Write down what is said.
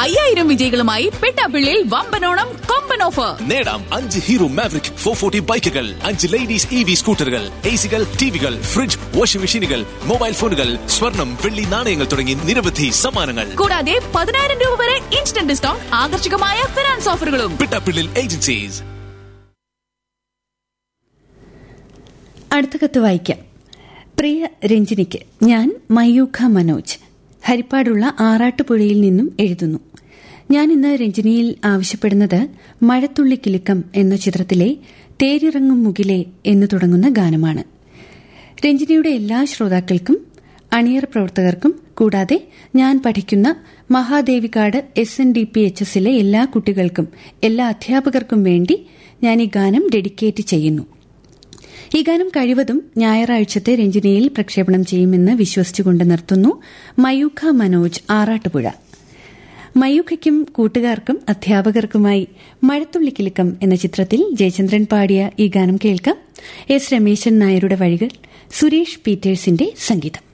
അയ്യായിരം വിജയികളുമായി പെട്ടാപ്പിള്ളിയിൽ വമ്പനോണം കൊമ്പൻ ഓഫർ നേടാം അഞ്ച് ഹീറോ മാവറിക് ഫോർ ഫോർട്ടി ബൈക്കുകൾ അഞ്ച് ലേഡീസ് ഇ വി സ്കൂട്ടറുകൾ എ സികൾ ടിവികൾ ഫ്രിഡ്ജ് വാഷിംഗ് മെഷീനുകൾ മൊബൈൽ ഫോണുകൾ സ്വർണം വെള്ളി നാണയങ്ങൾ തുടങ്ങി നിരവധി സമ്മാനങ്ങൾ കൂടാതെ പതിനായിരം രൂപ വരെ ഇൻസ്റ്റന്റ് ഡിസ്കൗണ്ട് ആകർഷകമായ ഫിനാൻസ് ഓഫറുകളും പിട്ടാപ്പിള്ളിൽ ഏജൻസീസ് അടുത്ത കത്ത് വായിക്കാം പ്രിയ രഞ്ജിനിക്ക് ഞാൻ മയൂഖ മനോജ് ഹരിപ്പാടുള്ള ആറാട്ടുപുഴയിൽ നിന്നും എഴുതുന്നു ഞാൻ ഇന്ന് രഞ്ജിനിയിൽ ആവശ്യപ്പെടുന്നത് മഴത്തുള്ളി കിലുക്കം എന്ന ചിത്രത്തിലെ തേരിറങ്ങും മുകിലെ എന്ന് തുടങ്ങുന്ന ഗാനമാണ് രഞ്ജിനിയുടെ എല്ലാ ശ്രോതാക്കൾക്കും അണിയർ പ്രവർത്തകർക്കും കൂടാതെ ഞാൻ പഠിക്കുന്ന Mahadevikad S N D P H എസിലെ എല്ലാ കുട്ടികൾക്കും എല്ലാ അധ്യാപകർക്കും വേണ്ടി ഞാൻ ഈ ഗാനം ഡെഡിക്കേറ്റ് ചെയ്യുന്നു ഈ ഗാനം കഴിവതും ഞായറാഴ്ചത്തെ രഞ്ജിനിയിൽ പ്രക്ഷേപണം ചെയ്യുമെന്ന് വിശ്വസിച്ചുകൊണ്ട് നിർത്തുന്നു മയൂഖ മനോജ് ആറാട്ടുപുഴ മയൂഖയ്ക്കും കൂട്ടുകാർക്കും അധ്യാപകർക്കുമായി മഴത്തുള്ളിക്കിലുക്കം എന്ന ചിത്രത്തിൽ ജയചന്ദ്രൻ പാടിയ ഈ ഗാനം കേൾക്കാം എസ് രമേശൻ നായരുടെ വഴികൾ സുരേഷ് പീറ്റേഴ്സിന്റെ സംഗീതം